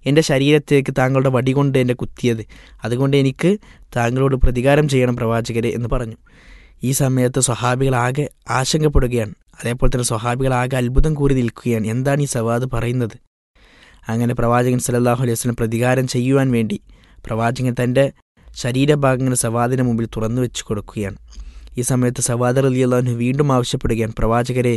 എൻ്റെ ശരീരത്തേക്ക് താങ്കളുടെ വടി കൊണ്ട് എന്നെ കുത്തിയത് അതുകൊണ്ട് എനിക്ക് താങ്കളോട് പ്രതികാരം ചെയ്യണം പ്രവാചകരെ എന്ന് പറഞ്ഞു ഈ സമയത്ത് സ്വഹാബികളാകെ ആശങ്കപ്പെടുകയാണ് അതേപോലെ തന്നെ സ്വഹാബികളാകെ അത്ഭുതം കൂറി നിൽക്കുകയാണ് എന്താണ് ഈ സവാദ് പറയുന്നത് അങ്ങനെ പ്രവാചകൻ സല്ലല്ലാഹു അലൈഹി വസല്ലം പ്രതികാരം ചെയ്യുവാൻ വേണ്ടി പ്രവാചകൻ തൻ്റെ ശരീരഭാഗങ്ങൾ സവാദിന് മുമ്പിൽ തുറന്നു വെച്ച് കൊടുക്കുകയാണ് ഈ സമയത്ത് സവാദർ അലി അള്ളാഹു വീണ്ടും ആവശ്യപ്പെടുകയാണ് പ്രവാചകരെ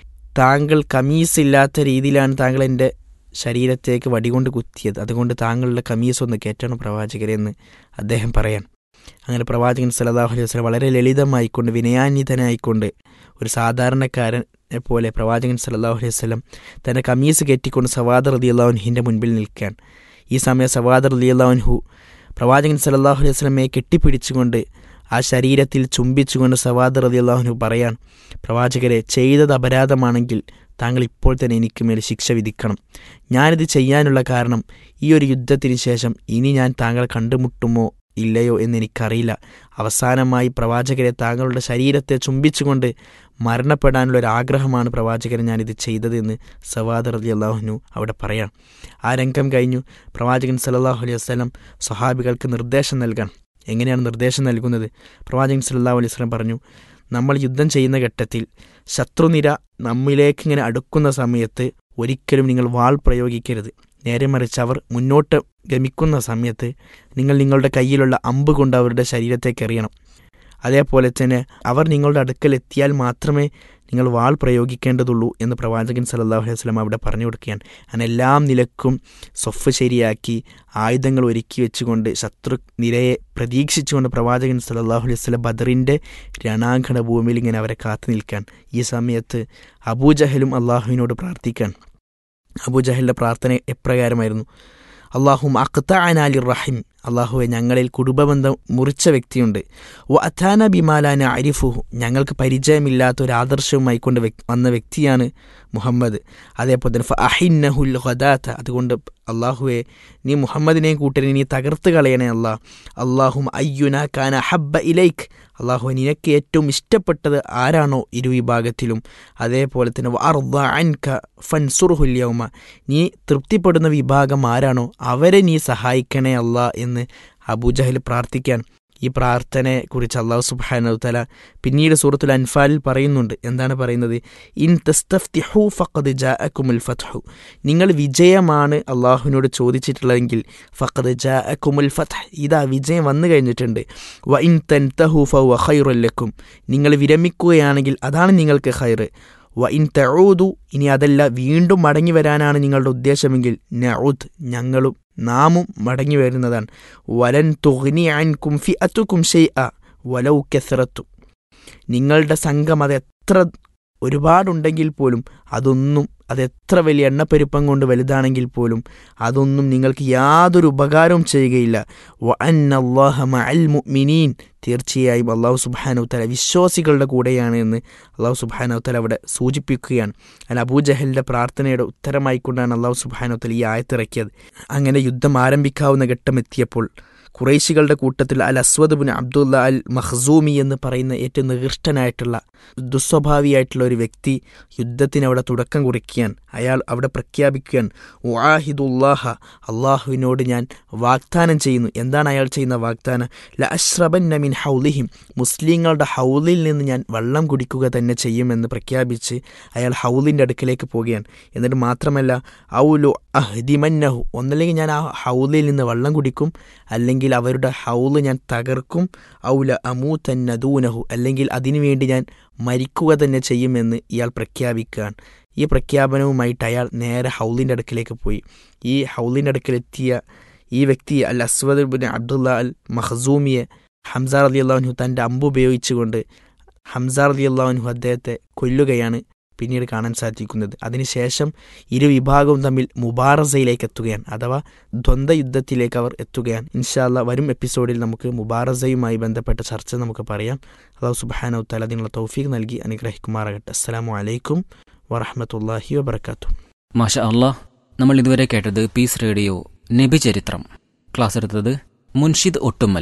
താങ്കൾ കമീസ് ഇല്ലാത്ത രീതിയിലാണ് താങ്കൾ എൻ്റെ ശരീരത്തേക്ക് വടികൊണ്ട് കുത്തിയത് അതുകൊണ്ട് താങ്കളുടെ കമീസ് ഒന്ന് കയറ്റണം പ്രവാചകരെ എന്ന് അദ്ദേഹം പറയാൻ അങ്ങനെ പ്രവാചകൻ സല്ലല്ലാഹു അലൈഹി വസല്ലം വളരെ ലളിതമായിക്കൊണ്ട് വിനയാന്വിതനായിക്കൊണ്ട് ഒരു സാധാരണക്കാരനെ പോലെ പ്രവാചകൻ സല്ലല്ലാഹു അലൈഹി വസല്ലം തൻ്റെ കമീസ് കയറ്റിക്കൊണ്ട് സവാദർ അലി അള്ളാഹുഹിൻ്റെ മുൻപിൽ നിൽക്കാൻ ഈ സമയം സവാദർ അലി അള്ളാഹുഹു പ്രവാചകൻ സല്ലല്ലാഹു അലൈഹി വസല്ലമയെ കെട്ടിപ്പിടിച്ചുകൊണ്ട് ആ ശരീരത്തിൽ ചുംബിച്ചുകൊണ്ട് സവാദർ അലി അള്ളാഹുനു പറയാൻ പ്രവാചകരെ ചെയ്തത് അപരാധമാണെങ്കിൽ താങ്കൾ ഇപ്പോൾ തന്നെ എനിക്ക് മേൽ ശിക്ഷ വിധിക്കണം ഞാനിത് ചെയ്യാനുള്ള കാരണം ഈ ഒരു യുദ്ധത്തിന് ശേഷം ഇനി ഞാൻ താങ്കൾ കണ്ടുമുട്ടുമോ ഇല്ലയോ എന്ന് എനിക്കറിയില്ല അവസാനമായി പ്രവാചകരെ താങ്കളുടെ ശരീരത്തെ ചുംബിച്ചുകൊണ്ട് മരണപ്പെടാനുള്ള ഒരു ആഗ്രഹമാണ് പ്രവാചകൻ ഞാനിത് ചെയ്തതെന്ന് സവാദർ അലി അള്ളാഹുനു അവിടെ പറയാം ആ രംഗം കഴിഞ്ഞു പ്രവാചകൻ സല്ലല്ലാഹു അലൈഹി വസല്ലം സ്വഹാബികൾക്ക് നിർദ്ദേശം നൽകാൻ എങ്ങനെയാണ് നിർദ്ദേശം നൽകുന്നത് പ്രവാചകൻ സല്ലല്ലാഹു അലൈഹി വസല്ലം പറഞ്ഞു നമ്മൾ യുദ്ധം ചെയ്യുന്ന ഘട്ടത്തിൽ ശത്രുനിര നമ്മിലേക്ക് ഇങ്ങനെ അടുക്കുന്ന സമയത്ത് ഒരിക്കലും നിങ്ങൾ വാൾ പ്രയോഗിക്കരുത് നേരെ മറിച്ച് അവർ മുന്നോട്ട് ഗമിക്കുന്ന സമയത്ത് നിങ്ങൾ നിങ്ങളുടെ കയ്യിലുള്ള അമ്പ് കൊണ്ട് അവരുടെ ശരീരത്തേക്ക് എറിയണം അതേപോലെ തന്നെ അവർ നിങ്ങളുടെ അടുക്കൽ എത്തിയാൽ മാത്രമേ നിങ്ങൾ വാൾ പ്രയോഗിക്കേണ്ടതുള്ളൂ എന്ന് പ്രവാചകൻ സല്ലല്ലാഹു അലൈഹി വസല്ലം അവിടെ പറഞ്ഞു കൊടുക്കുകയാണ് അങ്ങനെ എല്ലാം നിലക്കും സൊഫ് ശരിയാക്കി ആയുധങ്ങൾ ഒരുക്കി വെച്ചുകൊണ്ട് ശത്രു നിരയെ പ്രതീക്ഷിച്ചുകൊണ്ട് പ്രവാചകൻ സല്ലല്ലാഹു അലൈഹി വസല്ലം ബദറിൻ്റെ രണാങ്കണ ഭൂമിയിൽ ഇങ്ങനെ അവരെ കാത്തു നിൽക്കാൻ ഈ സമയത്ത് അബൂജഹലും അള്ളാഹുവിനോട് പ്രാർത്ഥിക്കാൻ അബൂജഹലിൻ്റെ പ്രാർത്ഥന എപ്രകാരമായിരുന്നു അള്ളാഹും അഖ്താനാലി റഹിം അള്ളാഹുവെ ഞങ്ങളിൽ കുടുംബബന്ധം മുറിച്ച വ്യക്തിയുണ്ട് വ അഥാന ബിമാലാന അരിഫുഹു ഞങ്ങൾക്ക് പരിചയമില്ലാത്ത ഒരു ആദർശവുമായി കൊണ്ട് വന്ന വ്യക്തിയാണ് മുഹമ്മദ് അതേപോലെ തന്നെ ഫ അഹിന്നഹുൽ ഹദാത്ത അതുകൊണ്ട് അള്ളാഹുവെ നീ മുഹമ്മദിനെയും കൂട്ടരെ നീ തകർത്ത് കളയണേ അള്ളാഹ് അള്ളാഹും അയ്യുന കാന ഹബ്ബ ഇലൈക്ക് അള്ളാഹു നിനക്ക് ഏറ്റവും ഇഷ്ടപ്പെട്ടത് ആരാണോ ഇരുവിഭാഗത്തിലും അതേപോലെ തന്നെ അർദ അൻക ഫൻസുർഹുല്യൗമ നീ തൃപ്തിപ്പെടുന്ന വിഭാഗം ആരാണോ അവരെ നീ സഹായിക്കണേ അല്ലാ എന്ന് അബൂജഹൽ പ്രാർത്ഥിക്കാൻ ഈ പ്രാർത്ഥനയെക്കുറിച്ച് അള്ളാഹു സുബാന തല പിന്നീട് സൂറത്തുൽ അൻഫാലിൽ പറയുന്നുണ്ട് എന്താണ് പറയുന്നത് ഇൻ തസ്തഫ്തിഹു ഫഖദ് ജാഅക്കുമുൽ ഫത്ഹു നിങ്ങൾ വിജയമാണ് അള്ളാഹുവിനോട് ചോദിച്ചിട്ടുള്ളതെങ്കിൽ ഫഖദ് ജാഅക്കുമുൽ ഫത്ഹ് ഇതാ വിജയം വന്നു കഴിഞ്ഞിട്ടുണ്ട് വ ഇൻ തൻതഹു ഫവ ഖൈറുല്ലക്കും നിങ്ങൾ വിരമിക്കുകയാണെങ്കിൽ അതാണ് നിങ്ങൾക്ക് ഖൈറ് വ ഇൻ തഊദു ഇനി അതല്ല വീണ്ടും മടങ്ങി വരാനാണ് നിങ്ങളുടെ ഉദ്ദേശമെങ്കിൽ നഊദ് ഞങ്ങളും നാമും മടങ്ങി വരുന്നതാണ് വലൻ തുഗ്നി അൻകും ഫി അത്തുക്കും ഷെയ് അ വലൗ കെസറത്തു നിങ്ങളുടെ സംഘം അത് എത്ര ഒരുപാടുണ്ടെങ്കിൽ പോലും അതൊന്നും അതെത്ര വലിയ എണ്ണപ്പെരുപ്പം കൊണ്ട് വലുതാണെങ്കിൽ പോലും അതൊന്നും നിങ്ങൾക്ക് യാതൊരു ഉപകാരവും ചെയ്യുകയില്ല വ അന്നല്ലാഹ മഅൽ മുഅ്മിനീൻ തീർച്ചയായും അള്ളാഹു സുബ്ഹാനഹു തല വിശ്വാസികളുടെ കൂടെയാണ് എന്ന് അള്ളാഹു സുബ്ഹാനഹു തല അവിടെ സൂചിപ്പിക്കുകയാണ് അല്ല അബൂജഹലിൻ്റെ പ്രാർത്ഥനയുടെ ഉത്തരമായിക്കൊണ്ടാണ് അള്ളാഹു സുബ്ഹാനഹു തല ഈ ആയത്തിറക്കിയത് അങ്ങനെ യുദ്ധം ആരംഭിക്കാവുന്ന ഘട്ടം എത്തിയപ്പോൾ കുറേശികളുടെ കൂട്ടത്തിൽ അൽ അസ്വദ് ബിൻ അബ്ദുല്ല അൽ മഖ്സൂമി എന്ന് പറയുന്ന ഏറ്റവും നികൃഷ്ടനായിട്ടുള്ള ദുസ്വഭാവിയായിട്ടുള്ള ഒരു വ്യക്തി യുദ്ധത്തിന് അവിടെ തുടക്കം കുറിക്കാൻ അയാൾ അവിടെ പ്രഖ്യാപിക്കാൻ വാഹിദുല്ലാഹ അള്ളാഹുവിനോട് ഞാൻ വാഗ്ദാനം ചെയ്യുന്നു എന്താണ് അയാൾ ചെയ്യുന്ന വാഗ്ദാനം ല അഷ്റബൻ നമിൻ ഹൗലിഹിം മുസ്ലിങ്ങളുടെ ഹൗലിൽ നിന്ന് ഞാൻ വെള്ളം കുടിക്കുക തന്നെ ചെയ്യുമെന്ന് പ്രഖ്യാപിച്ച് അയാൾ ഹൗലിൻ്റെ അടുക്കലേക്ക് പോവുകയാണ് എന്നിട്ട് മാത്രമല്ല ഔലു അഹ്ദിമന്നഹു ഒന്നല്ലെങ്കിൽ ഞാൻ ആ ഹൗലിൽ നിന്ന് വെള്ളം കുടിക്കും അല്ലെങ്കിൽ അവരുടെ ഹൗല് ഞാൻ തകർക്കും ഔല അമൂ തന്നദൂനഹു അല്ലെങ്കിൽ അതിനുവേണ്ടി ഞാൻ മരിക്കുക തന്നെ ചെയ്യുമെന്ന് ഇയാൾ പ്രഖ്യാപിക്കുകയാണ് ഈ പ്രഖ്യാപനവുമായിട്ട് അയാൾ നേരെ ഹൗലിൻ്റെ അടുക്കിലേക്ക് പോയി ഈ ഹൗലിൻ്റെ അടുക്കിലെത്തിയ ഈ വ്യക്തി അൽ അസ്വദ് ബിൻ അബ്ദുള്ള അൽ മഹസൂമിയെ ഹംസാർ അലി അള്ളാഹുനു തൻ്റെ അമ്പ് ഉപയോഗിച്ചുകൊണ്ട് ഹംസാർ അലി അള്ളാഹുനു അദ്ദേഹത്തെ കൊല്ലുകയാണ് പിന്നീട് കാണാൻ സാധിക്കുന്നത് അതിനുശേഷം ഇരു വിഭാഗവും തമ്മിൽ മുബാറസയിലേക്ക് എത്തുകയാണ് അഥവാ ദ്വന്ദ്വ യുദ്ധത്തിലേക്ക് അവർ എത്തുകയാണ് ഇൻഷാല്ല വരും എപ്പിസോഡിൽ നമുക്ക് മുബാറസയുമായി ബന്ധപ്പെട്ട ചർച്ച നമുക്ക് പറയാം അള്ളാഹു സുബാന ഉത്താല അതിനുള്ള തൗഫീഖ് നൽകി അനുഗ്രഹിക്കുമാറാകട്ടെ അസ്സലാമു അലൈക്കും വറഹമത്തല്ലാഹി വബർക്കാത്തു മാഷ അള്ളാഹ് നമ്മൾ ഇതുവരെ കേട്ടത് പീസ് റേഡിയോ നബി ചരിത്രം ക്ലാസ് എടുത്തത് മുൻഷിദ് ഒട്ടുമ്മൽ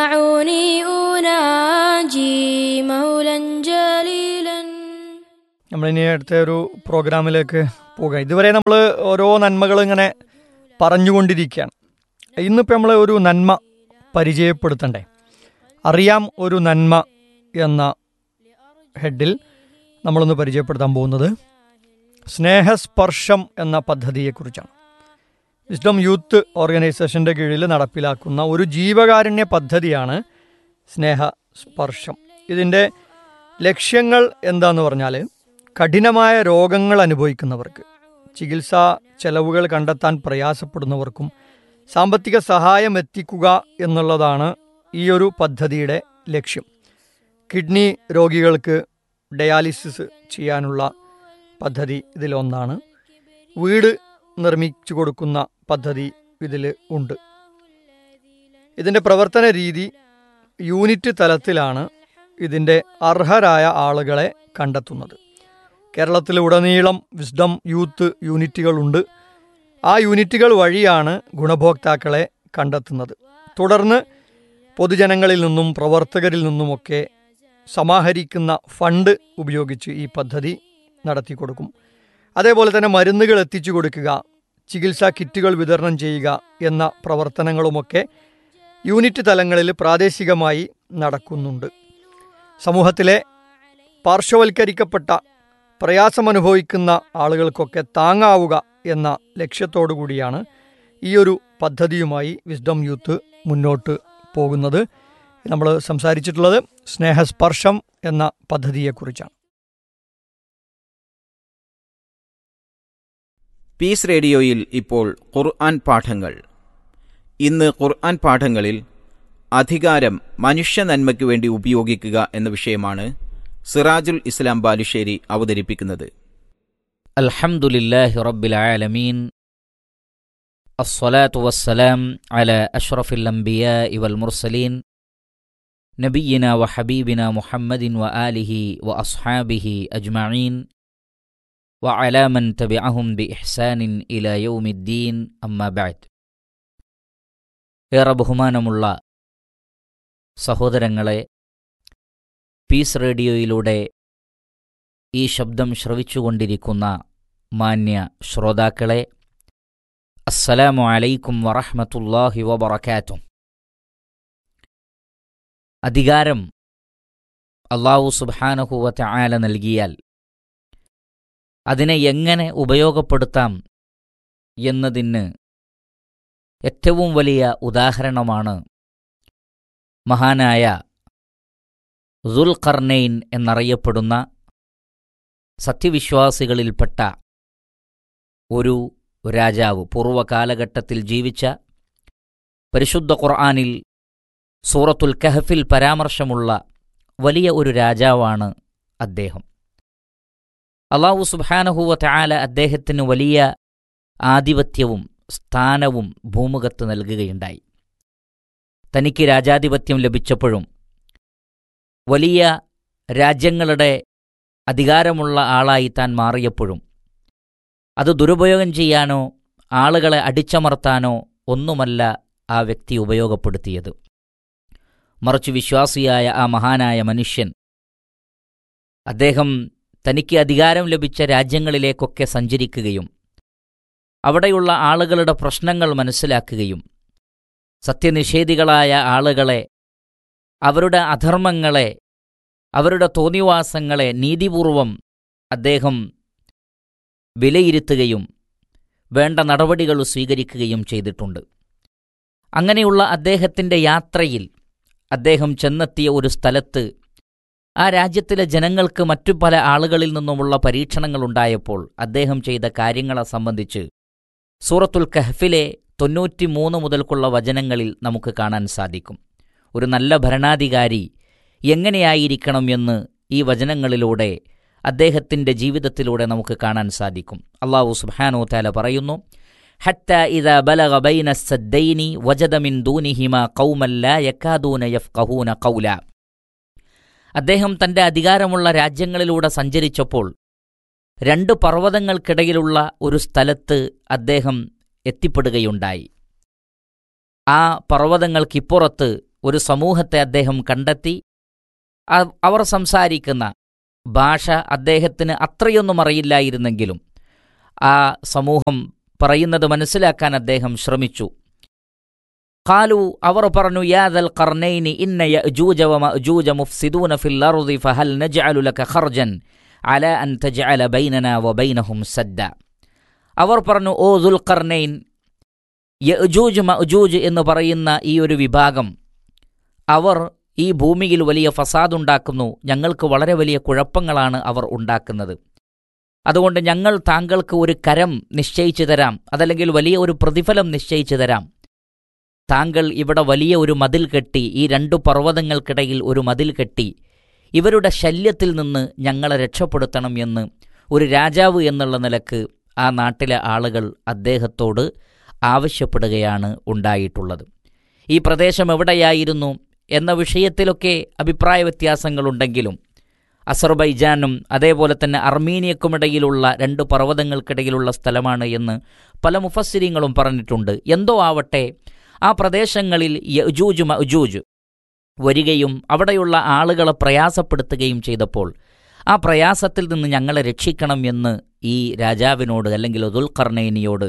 دعوني أناجي مولا جليلا നമ്മളിനി അടുത്ത ഒരു പ്രോഗ്രാമിലേക്ക് പോകാം ഇതുവരെ നമ്മൾ ഓരോ നന്മകൾ ഇങ്ങനെ പറഞ്ഞുകൊണ്ടിരിക്കുകയാണ് ഇന്നിപ്പോൾ നമ്മൾ ഒരു നന്മ പരിചയപ്പെടുത്തണ്ടേ അറിയാം ഒരു നന്മ എന്ന ഹെഡിൽ നമ്മളൊന്ന് പരിചയപ്പെടുത്താൻ പോകുന്നത് സ്നേഹസ്പർശം എന്ന പദ്ധതിയെക്കുറിച്ചാണ് വിസ്ഡം യൂത്ത് ഓർഗനൈസേഷൻ്റെ കീഴിൽ നടപ്പിലാക്കുന്ന ഒരു ജീവകാരുണ്യ പദ്ധതിയാണ് സ്നേഹസ്പർശം ഇതിൻ്റെ ലക്ഷ്യങ്ങൾ എന്താന്ന് പറഞ്ഞാൽ കഠിനമായ രോഗങ്ങൾ അനുഭവിക്കുന്നവർക്ക് ചികിത്സാ ചെലവുകൾ കണ്ടെത്താൻ പ്രയാസപ്പെടുന്നവർക്കും സാമ്പത്തിക സഹായം എത്തിക്കുക എന്നുള്ളതാണ് ഈ ഒരു പദ്ധതിയുടെ ലക്ഷ്യം കിഡ്നി രോഗികൾക്ക് ഡയാലിസിസ് ചെയ്യാനുള്ള പദ്ധതി ഇതിലൊന്നാണ് വീട് നിർമ്മിച്ചു കൊടുക്കുന്ന പദ്ധതി ഇതിൽ ഉണ്ട് ഇതിൻ്റെ പ്രവർത്തന രീതി യൂണിറ്റ് തലത്തിലാണ് ഇതിൻ്റെ അർഹരായ ആളുകളെ കണ്ടെത്തുന്നത് കേരളത്തിലുടനീളം വിസ്ഡം യൂത്ത് യൂണിറ്റുകളുണ്ട് ആ യൂണിറ്റുകൾ വഴിയാണ് ഗുണഭോക്താക്കളെ കണ്ടെത്തുന്നത് തുടർന്ന് പൊതുജനങ്ങളിൽ നിന്നും പ്രവർത്തകരിൽ നിന്നുമൊക്കെ സമാഹരിക്കുന്ന ഫണ്ട് ഉപയോഗിച്ച് ഈ പദ്ധതി നടത്തി കൊടുക്കും അതേപോലെ തന്നെ മരുന്നുകൾ എത്തിച്ചു കൊടുക്കുക ചികിത്സാ കിറ്റുകൾ വിതരണം ചെയ്യുക എന്ന പ്രവർത്തനങ്ങളുമൊക്കെ യൂണിറ്റ് തലങ്ങളിൽ പ്രാദേശികമായി നടക്കുന്നുണ്ട് സമൂഹത്തിലെ പാർശ്വവൽക്കരിക്കപ്പെട്ട പ്രയാസമനുഭവിക്കുന്ന ആളുകൾക്കൊക്കെ താങ്ങാവുക എന്ന ലക്ഷ്യത്തോടു കൂടിയാണ് ഈ ഒരു പദ്ധതിയുമായി വിസ്ഡം യൂത്ത് മുന്നോട്ട് പോകുന്നത് നമ്മൾ സംസാരിച്ചിട്ടുള്ളത് സ്നേഹസ്പർശം എന്ന പദ്ധതിയെക്കുറിച്ചാണ് പീസ് റേഡിയോയിൽ ഇപ്പോൾ ഖുർആൻ പാഠങ്ങൾ ഇന്ന് ഖുർആൻ പാഠങ്ങളിൽ അധികാരം മനുഷ്യ നന്മയ്ക്ക് വേണ്ടി ഉപയോഗിക്കുക എന്ന വിഷയമാണ് സിറാജുൽ ഇസ്ലാം ബാലുശ്ശേരി അവതരിപ്പിക്കുന്നത് الحمد لله رب العالمين الصلاة والسلام على أشرف الأنبياء والمرسلين نبينا وحبيبنا محمد وآله وأصحابه أجمعين وعلى من تبعهم بإحسان إلى يوم الدين أما بعد ഏറെ ബഹുമാനമുള്ള സഹോദരങ്ങളെ പീസ് റേഡിയോയിലൂടെ ഈ ശബ്ദം ശ്രവിച്ചുകൊണ്ടിരിക്കുന്ന മാന്യ ശ്രോതാക്കളെ അസ്സലാമു അലൈക്കും വറഹ്മത്തുള്ളാഹി വബറകാതും അധികാരം അള്ളാഹു സുബ്ഹാനഹു വതആല നൽകിയാൽ അതിനെ എങ്ങനെ ഉപയോഗപ്പെടുത്താം എന്നതിന് ഏറ്റവും വലിയ ഉദാഹരണമാണ് മഹാനായ ദുൽഖർനൈൻ എന്നറിയപ്പെടുന്ന സത്യവിശ്വാസികളിൽപ്പെട്ട ഒരു രാജാവ് പൂർവ്വകാലഘട്ടത്തിൽ ജീവിച്ച പരിശുദ്ധ ഖുർആാനിൽ സൂറത്തുൽ കഹഫിൽ പരാമർശമുള്ള വലിയ ഒരു രാജാവാണ് അദ്ദേഹം അള്ളാഹു സുബാനഹുവ തആല അദ്ദേഹത്തിന് വലിയ ആധിപത്യവും സ്ഥാനവും ഭൂമുഖത്ത് നൽകുകയുണ്ടായി തനിക്ക് രാജാധിപത്യം ലഭിച്ചപ്പോഴും വലിയ രാജ്യങ്ങളുടെ അധികാരമുള്ള ആളായി താൻ മാറിയപ്പോഴും അത് ദുരുപയോഗം ചെയ്യാനോ ആളുകളെ അടിച്ചമർത്താനോ ഒന്നുമല്ല ആ വ്യക്തി ഉപയോഗപ്പെടുത്തിയത് മറിച്ച് വിശ്വാസിയായ ആ മഹാനായ മനുഷ്യൻ അദ്ദേഹം തനിക്ക് അധികാരം ലഭിച്ച രാജ്യങ്ങളിലേക്കൊക്കെ സഞ്ചരിക്കുകയും അവിടെയുള്ള ആളുകളുടെ പ്രശ്നങ്ങൾ മനസ്സിലാക്കുകയും സത്യനിഷേധികളായ ആളുകളെ അവരുടെ അധർമ്മങ്ങളെ അവരുടെ തോന്നിവാസങ്ങളെ നീതിപൂർവം അദ്ദേഹം വിലയിരുത്തുകയും വേണ്ട നടപടികൾ സ്വീകരിക്കുകയും ചെയ്തിട്ടുണ്ട് അങ്ങനെയുള്ള അദ്ദേഹത്തിൻ്റെ യാത്രയിൽ അദ്ദേഹം ചെന്നെത്തിയ ഒരു സ്ഥലത്ത് ആ രാജ്യത്തിലെ ജനങ്ങൾക്ക് മറ്റു പല ആളുകളിൽ നിന്നുമുള്ള പരീക്ഷണങ്ങളുണ്ടായപ്പോൾ അദ്ദേഹം ചെയ്ത കാര്യങ്ങളെ സംബന്ധിച്ച് സൂറത്തുൽ കഹ്ഫിലെ തൊണ്ണൂറ്റിമൂന്ന് മുതൽക്കുള്ള വചനങ്ങളിൽ നമുക്ക് കാണാൻ സാധിക്കും ഒരു നല്ല ഭരണാധികാരി എങ്ങനെയായിരിക്കണം എന്ന് ഈ വചനങ്ങളിലൂടെ അദ്ദേഹത്തിൻ്റെ ജീവിതത്തിലൂടെ നമുക്ക് കാണാൻ സാധിക്കും അള്ളാഹു സുബ്ഹാനോ താല പറയുന്നു ഹത്ത ഇത ബലഗ ബൈന സദ്ദൈനി വജദമിൻ ദൂനിഹിമ കൗമല്ല യക്കാദൂന യഫ്കഹൂന കൗല അദ്ദേഹം തന്റെ അധികാരമുള്ള രാജ്യങ്ങളിലൂടെ സഞ്ചരിച്ചപ്പോൾ രണ്ട് പർവ്വതങ്ങൾക്കിടയിലുള്ള ഒരു സ്ഥലത്ത് അദ്ദേഹം എത്തിപ്പെടുകയുണ്ടായി ആ പർവ്വതങ്ങൾക്കിപ്പുറത്ത് ഒരു സമൂഹത്തെ അദ്ദേഹം കണ്ടെത്തി അവർ സംസാരിക്കുന്ന ഭാഷ അദ്ദേഹത്തിന് അത്രയൊന്നും അറിയില്ലായിരുന്നെങ്കിലും ആ സമൂഹം പറയുന്നത് മനസ്സിലാക്കാൻ അദ്ദേഹം ശ്രമിച്ചു ഖാലു അവർ പറഞ്ഞു യാദൽ ഖർനൈനി ഇന്ന യഅജൂജ വമഅജൂജ മുഫ്സിദൂന ഫിൽ അർദി ഫഹൽ നജ്അലു ലക ഖർജൻ അല അൻ തജ്അല ബൈനനാ വബൈനഹും സദ്ദ അവർ പറഞ്ഞു ഓ ദുൽഖർനൈൻ യഅജൂജ് മഅജൂജ് എന്ന് പറയുന്ന ഈ ഒരു വിഭാഗം അവർ ഈ ഭൂമിയിൽ വലിയ ഫസാദ് ഉണ്ടാക്കുന്നു ഞങ്ങൾക്ക് വളരെ വലിയ കുഴപ്പങ്ങളാണ് അവർ ഉണ്ടാക്കുന്നത് അതുകൊണ്ട് ഞങ്ങൾ താങ്കൾക്ക് ഒരു കരം നിശ്ചയിച്ചു തരാം അതല്ലെങ്കിൽ വലിയ ഒരു പ്രതിഫലം നിശ്ചയിച്ചു തരാം താങ്കൾ ഇവിടെ വലിയ ഒരു മതിൽ കെട്ടി ഈ രണ്ടു പർവ്വതങ്ങൾക്കിടയിൽ ഒരു മതിൽ കെട്ടി ഇവരുടെ ശല്യത്തിൽ നിന്ന് ഞങ്ങളെ രക്ഷപ്പെടുത്തണം എന്ന് ഒരു രാജാവ് എന്നുള്ള നിലക്ക് ആ നാട്ടിലെ ആളുകൾ അദ്ദേഹത്തോട് ആവശ്യപ്പെടുകയാണ് ഉണ്ടായിട്ടുള്ളത് ഈ പ്രദേശം എവിടെയായിരുന്നു എന്ന വിഷയത്തിലൊക്കെ അഭിപ്രായ വ്യത്യാസങ്ങളുണ്ടെങ്കിലും അസർബൈജാനും അതേപോലെ തന്നെ അർമീനിയക്കുമിടയിലുള്ള രണ്ട് പർവ്വതങ്ങൾക്കിടയിലുള്ള സ്ഥലമാണ് എന്ന് പല മുഫസ്സിരിങ്ങളും പറഞ്ഞിട്ടുണ്ട് എന്തോ ആവട്ടെ ആ പ്രദേശങ്ങളിൽ യജൂജ് മജൂജ് വരികയും അവിടെയുള്ള ആളുകളെ പ്രയാസപ്പെടുത്തുകയും ചെയ്തപ്പോൾ ആ പ്രയാസത്തിൽ നിന്ന് ഞങ്ങളെ രക്ഷിക്കണം എന്ന് ഈ രാജാവിനോട് അല്ലെങ്കിൽ ദുൽഖർണൈനിയോട്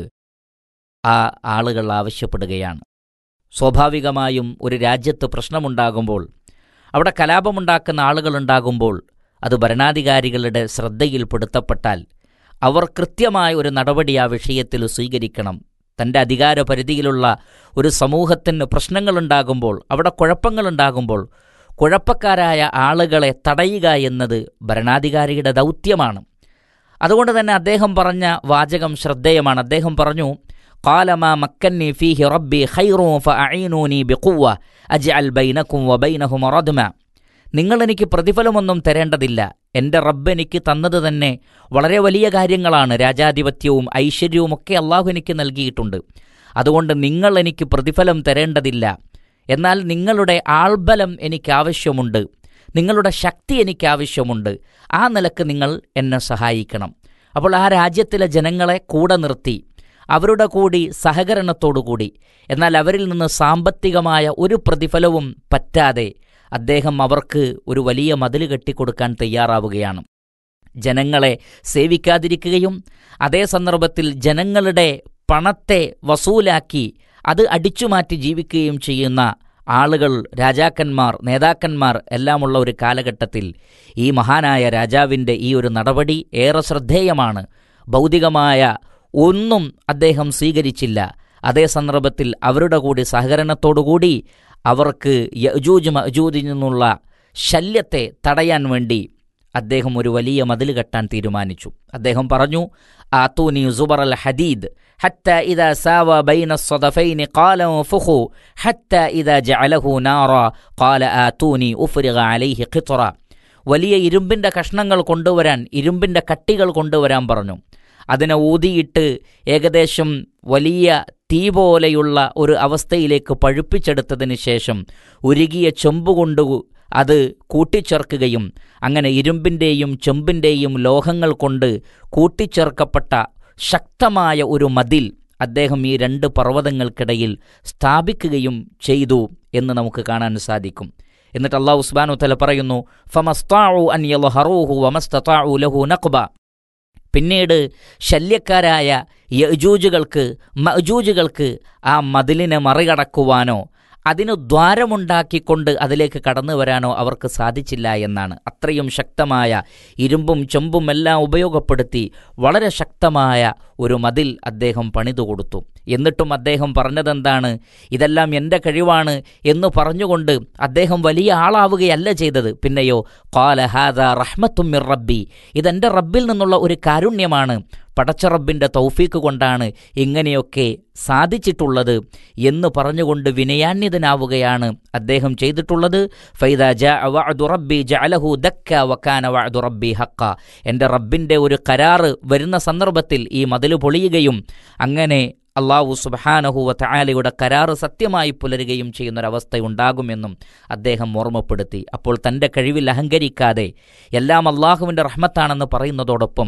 ആ ആളുകൾ ആവശ്യപ്പെടുകയാണ് സ്വാഭാവികമായും ഒരു രാജ്യത്ത് പ്രശ്നമുണ്ടാകുമ്പോൾ അവിടെ കലാപമുണ്ടാക്കുന്ന ആളുകളുണ്ടാകുമ്പോൾ അത് ഭരണാധികാരികളുടെ ശ്രദ്ധയിൽപ്പെടുത്തപ്പെട്ടാൽ അവർ കൃത്യമായ ഒരു നടപടി ആ വിഷയത്തിൽ സ്വീകരിക്കണം തൻ്റെ അധികാരപരിധിയിലുള്ള ഒരു സമൂഹത്തിന് പ്രശ്നങ്ങളുണ്ടാകുമ്പോൾ അവിടെ കുഴപ്പങ്ങളുണ്ടാകുമ്പോൾ കുഴപ്പക്കാരായ ആളുകളെ തടയുക എന്നത് ഭരണാധികാരിയുടെ ദൗത്യമാണ് അതുകൊണ്ട് തന്നെ അദ്ദേഹം പറഞ്ഞ വാചകം ശ്രദ്ധേയമാണ് അദ്ദേഹം പറഞ്ഞു قالما مكني فيه ربي خير فأعينوني بقوة أجعل بينكم وبينهم ردما നിങ്ങൾ എനിക്ക് പ്രതിഫലമൊന്നും തരേണ്ടതില്ല എൻ്റെ റബ്ബ് എനിക്ക് തന്നത് തന്നെ വളരെ വലിയ കാര്യങ്ങളാണ് രാജാധിപത്യവും ഐശ്വര്യവും ഒക്കെ അള്ളാഹു എനിക്ക് നൽകിയിട്ടുണ്ട് അതുകൊണ്ട് നിങ്ങൾ എനിക്ക് പ്രതിഫലം തരേണ്ടതില്ല എന്നാൽ നിങ്ങളുടെ ആൾബലം എനിക്ക് ആവശ്യമുണ്ട് നിങ്ങളുടെ ശക്തി എനിക്ക് ആവശ്യമുണ്ട് ആ നിലക്ക് നിങ്ങൾ എന്നെ സഹായിക്കണം അപ്പോൾ ആ രാജ്യത്തിലെ ജനങ്ങളെ കൂടെ നിർത്തി അവരുടെ കൂടി സഹകരണത്തോടുകൂടി എന്നാൽ അവരിൽ നിന്ന് സാമ്പത്തികമായ ഒരു പ്രതിഫലവും പറ്റാതെ അദ്ദേഹം അവർക്ക് ഒരു വലിയ മതിൽ കെട്ടിക്കൊടുക്കാൻ തയ്യാറാവുകയാണ് ജനങ്ങളെ സേവിക്കാതിരിക്കുകയും അതേ സന്ദർഭത്തിൽ ജനങ്ങളുടെ പണത്തെ വസൂലാക്കി അത് അടിച്ചുമാറ്റി ജീവിക്കുകയും ചെയ്യുന്ന ആളുകൾ രാജാക്കന്മാർ നേതാക്കന്മാർ എല്ലാമുള്ള ഒരു കാലഘട്ടത്തിൽ ഈ മഹാനായ രാജാവിൻ്റെ ഈ ഒരു നടപടി ഏറെ ശ്രദ്ധേയമാണ് ഭൗതികമായ ഒന്നും അദ്ദേഹം സ്വീകരിച്ചില്ല അതേ സന്ദർഭത്തിൽ അവരുടെ കൂടി സഹകരണത്തോടുകൂടി അവർക്ക് യജൂജ് മജൂദിൽ നിന്നുള്ള ശല്യത്തെ തടയാൻ വേണ്ടി അദ്ദേഹം ഒരു വലിയ മതിൽ കെട്ടാൻ തീരുമാനിച്ചു അദ്ദേഹം പറഞ്ഞു ആത്തൂനി സുബർ അൽ ഹദീദ് حتى إذا ساوى بين الصدفين قال انفخوا حتى إذا جعله نارا قال آتوني أفرغ عليه قطرا വലിയ ഇരുമ്പിൻ്റെ കഷ്ണങ്ങൾ കൊണ്ടുവരാൻ ഇരുമ്പിൻ്റെ കട്ടികൾ കൊണ്ടുവരാൻ പറഞ്ഞു അതിനെ ഊതിയിട്ട് ഏകദേശം വലിയ തീ പോലെയുള്ള ഒരു അവസ്ഥയിലേക്ക് പഴുപ്പിച്ചെടുത്തതിന് ശേഷം ഉരുകിയ ചെമ്പ് കൊണ്ട് അത് കൂട്ടിച്ചേർക്കുകയും അങ്ങനെ ഇരുമ്പിൻ്റെയും ചെമ്പിൻ്റെയും ലോഹങ്ങൾ കൊണ്ട് കൂട്ടിച്ചേർക്കപ്പെട്ട ശക്തമായ ഒരു മതിൽ അദ്ദേഹം ഈ രണ്ട് പർവ്വതങ്ങൾക്കിടയിൽ സ്ഥാപിക്കുകയും ചെയ്തു എന്ന് നമുക്ക് കാണാൻ സാധിക്കും എന്നിട്ട് അള്ളാഹു ഉസ്ബാനു തല പറയുന്നു ഫമസ്താഉ അൻ യൽഹറൂഹു വമസ്തതാഉ ലഹു നഖ്ബ പിന്നീട് ശല്യക്കാരായ യജൂജുകൾക്ക് മജൂജുകൾക്ക് ആ മതിലിനെ മറികടക്കുവാനോ അതിന് ദ്വാരമുണ്ടാക്കിക്കൊണ്ട് അതിലേക്ക് കടന്നു വരാനോ അവർക്ക് സാധിച്ചില്ല എന്നാണ് അത്രയും ശക്തമായ ഇരുമ്പും ചെമ്പും എല്ലാം ഉപയോഗപ്പെടുത്തി വളരെ ശക്തമായ ഒരു മതിൽ അദ്ദേഹം പണിതു കൊടുത്തു എന്നിട്ടും അദ്ദേഹം പറഞ്ഞതെന്താണ് ഇതെല്ലാം എൻ്റെ കഴിവാണ് എന്ന് പറഞ്ഞുകൊണ്ട് അദ്ദേഹം വലിയ ആളാവുകയല്ല ചെയ്തത് പിന്നെയോ കാല ഹാദ റഹ്മത്തുമിർ റബ്ബി ഇതെൻ്റെ റബ്ബിൽ നിന്നുള്ള ഒരു കാരുണ്യമാണ് പടച്ചറബിൻ്റെ തൗഫീക്ക് കൊണ്ടാണ് ഇങ്ങനെയൊക്കെ സാധിച്ചിട്ടുള്ളത് എന്ന് പറഞ്ഞുകൊണ്ട് വിനയാന്യതനാവുകയാണ് അദ്ദേഹം ചെയ്തിട്ടുള്ളത് ഫൈദ റബ്ബി ജഅലഹു ദക്ക വക്കാന വഅദു റബ്ബി ഹക്ക എൻ്റെ റബ്ബിൻ്റെ ഒരു കരാറ് വരുന്ന സന്ദർഭത്തിൽ ഈ മതിൽ പൊളിയുകയും അങ്ങനെ അള്ളാഹു സുബാനഹുവ തആലയുടെ കരാറ് സത്യമായി പുലരുകയും ചെയ്യുന്നൊരവസ്ഥയുണ്ടാകുമെന്നും അദ്ദേഹം ഓർമ്മപ്പെടുത്തി അപ്പോൾ തൻ്റെ കഴിവിൽ അഹങ്കരിക്കാതെ എല്ലാം അള്ളാഹുവിൻ്റെ റഹ്മത്താണെന്ന് പറയുന്നതോടൊപ്പം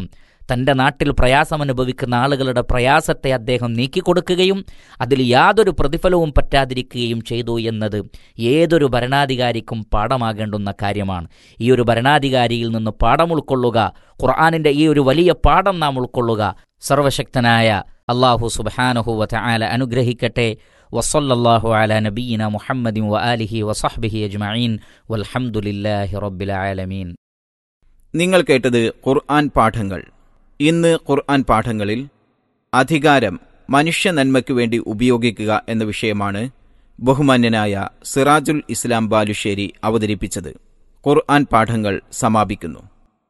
തൻ്റെ നാട്ടിൽ പ്രയാസം അനുഭവിക്കുന്ന ആളുകളുടെ പ്രയാസത്തെ അദ്ദേഹം നീക്കിക്കൊടുക്കുകയും അതിൽ യാതൊരു പ്രതിഫലവും പറ്റാതിരിക്കുകയും ചെയ്തു എന്നത് ഏതൊരു ഭരണാധികാരിക്കും പാഠമാകേണ്ടുന്ന കാര്യമാണ് ഈ ഒരു ഭരണാധികാരിയിൽ നിന്ന് പാഠം ഉൾക്കൊള്ളുക ഖുർആാനിൻ്റെ ഈ ഒരു വലിയ പാഠം നാം ഉൾക്കൊള്ളുക സർവശക്തനായ അള്ളാഹു സുബാനഹു വല അനുഗ്രഹിക്കട്ടെ വസല്ലല്ലാഹു അല നബീന മുഹമ്മദിൻ വ ആലിഹി വസഹ്ബിഹി അജ്മഈൻ വൽഹംദുലില്ലാഹി റബ്ബിൽ ആലമീൻ നിങ്ങൾ കേട്ടത് ഖുർആൻ പാഠങ്ങൾ ഇന്ന് ഖുർആൻ പാഠങ്ങളിൽ അധികാരം മനുഷ്യ നന്മയ്ക്കു വേണ്ടി ഉപയോഗിക്കുക എന്ന വിഷയമാണ് ബഹുമാന്യനായ സിറാജുൽ ഇസ്ലാം ബാലുശ്ശേരി അവതരിപ്പിച്ചത് ഖുർആൻ പാഠങ്ങൾ സമാപിക്കുന്നു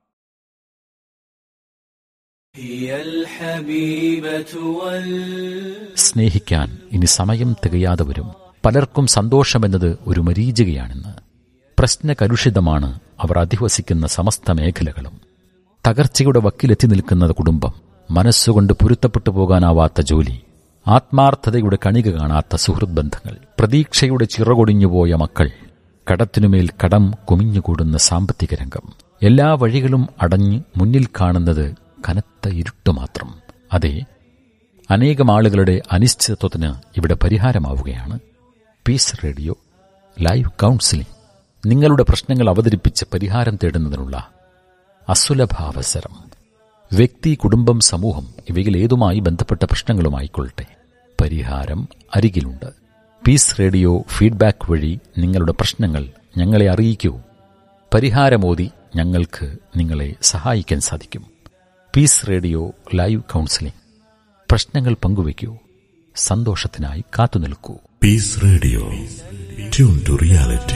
هي الحبيبة وال സ്നേഹിക്കാൻ ഇനി സമയം തികയാതെ വരും പലർക്കും സന്തോഷമെന്നത് ഒരു മരീചികയാണെന്ന് പ്രശ്നകലുഷിതമാണ് അവർ അധിവസിക്കുന്ന സമസ്ത മേഖലകളും തകർച്ചയുടെ വക്കിലെത്തി നിൽക്കുന്ന കുടുംബം മനസ്സുകൊണ്ട് പൊരുത്തപ്പെട്ടു പോകാനാവാത്ത ജോലി ആത്മാർത്ഥതയുടെ കണിക കാണാത്ത സുഹൃത് ബന്ധങ്ങൾ പ്രതീക്ഷയുടെ ചിറകൊടിഞ്ഞുപോയ മക്കൾ കടത്തിനുമേൽ കടം കുമിഞ്ഞുകൂടുന്ന സാമ്പത്തിക രംഗം എല്ലാ വഴികളും അടഞ്ഞ് മുന്നിൽ കാണുന്നത് കനത്ത ഇരുട്ട് മാത്രം അതെ അനേകം ആളുകളുടെ അനിശ്ചിതത്വത്തിന് ഇവിടെ പരിഹാരമാവുകയാണ് പീസ് റേഡിയോ ലൈവ് കൗൺസിലിംഗ് നിങ്ങളുടെ പ്രശ്നങ്ങൾ അവതരിപ്പിച്ച് പരിഹാരം തേടുന്നതിനുള്ള അസുലഭാവസരം വ്യക്തി കുടുംബം സമൂഹം ഇവയിൽ ഏതുമായി ബന്ധപ്പെട്ട പ്രശ്നങ്ങളുമായിക്കൊള്ളട്ടെ പരിഹാരം അരികിലുണ്ട് പീസ് റേഡിയോ ഫീഡ്ബാക്ക് വഴി നിങ്ങളുടെ പ്രശ്നങ്ങൾ ഞങ്ങളെ അറിയിക്കൂ പരിഹാരമോതി ഞങ്ങൾക്ക് നിങ്ങളെ സഹായിക്കാൻ സാധിക്കും പീസ് റേഡിയോ ലൈവ് കൗൺസിലിംഗ് പ്രശ്നങ്ങൾ പങ്കുവയ്ക്കൂ സന്തോഷത്തിനായി കാത്തുനിൽക്കൂ Peace Radio. Tune to reality.